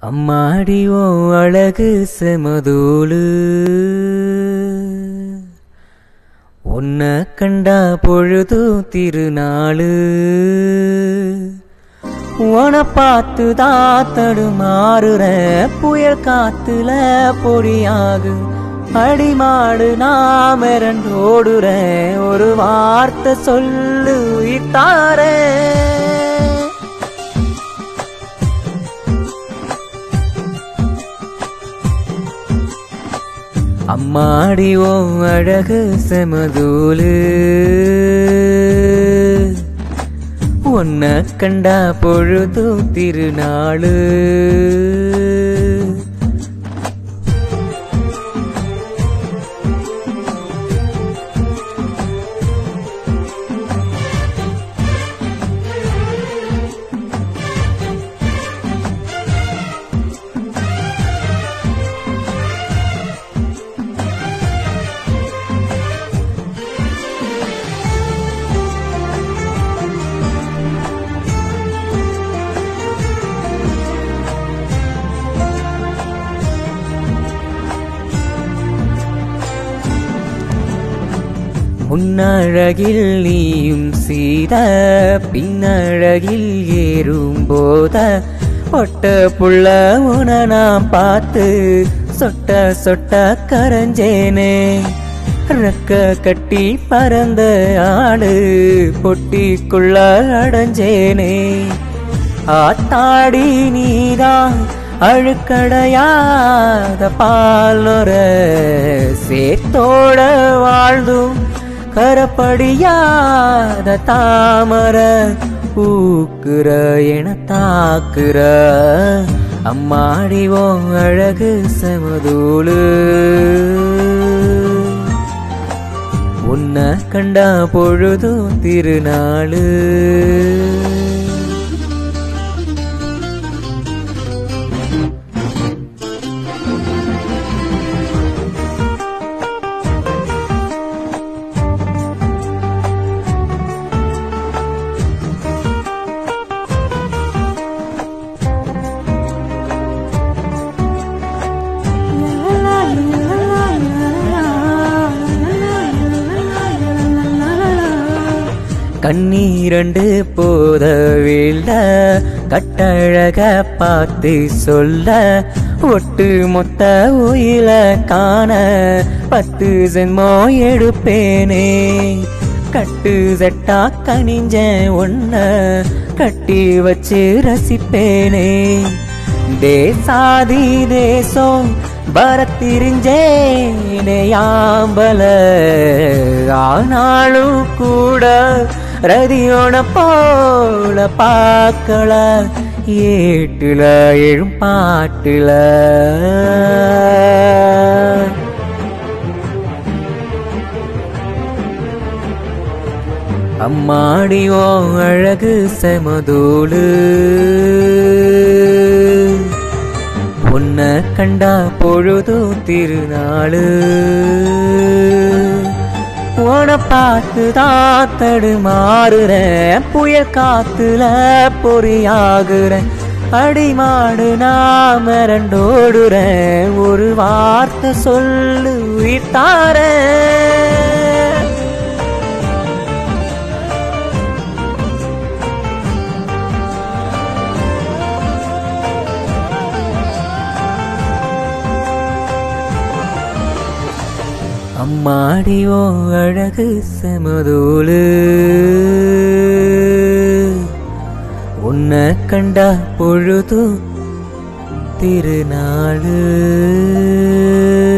அம்மாடி ஓ அழகு செமதூளு உன்னை கண்டா பொழுது திருநாளு உன பார்த்து தான் தடுமாறுற புயல் காத்துல பொடியாகு அடிமாடு நாம் ஓடுற ஒரு வார்த்தை சொல்லு உயிர் தாரேன். அம்மாடி ஓ அழகு செமதூலு உன்னை கண்டா பொழுது திருநாளு முன்னழகில் நீயும் சீத பின்னழகில் ஏறும் போத ஒட்ட புள்ள உன நான் பார்த்து சொட்ட சொட்ட கரைஞ்சேனே ரெக்க கட்டி பறந்த ஆடு பொட்டிக்குள்ள அடைஞ்சேனே ஆத்தாடி நீதான் அழுக்கடையாத பாலொர சேத்தோட வாழ்ந்தும் கரப்படியாத தாமர பூக்குற என தாக்குற அம்மாடி ஓ அழகு சமதூளு உன்னை கண்டா பொழுதும் திருநாளு கண்ணீரண்டு போதவில்ல கட்டழக பார்த்து சொல்ல ஒட்டு மொத்த உயில காண பத்து சென்மோ எடுப்பேனே கட்டு செட்டா கனிஞ்ச ஒன்ன கட்டி வச்சு ரசிப்பேனே தேசாதி தேசம் பரத்திரிஞ்சேனே யாம்பல ஆனாலும் கூட ரதியோட போல பார்க்கல ஏட்டுல எழும் பாட்டுல அம்மாடி ஓ அழகு செமதூளு உன்னை கண்டா பொழுது திருநாளு உன பார்த்து தான் தடுமாறுற புயல் காத்துல பொறியாகுற அடிமாடு நாம ரெண்டோடுற ஒரு வார்த்தை சொல்லு உயிர் தாரேன். அம்மாடி ஓ அழகு செமதூளு உன்னை கண்டா பொழுது திருநாளு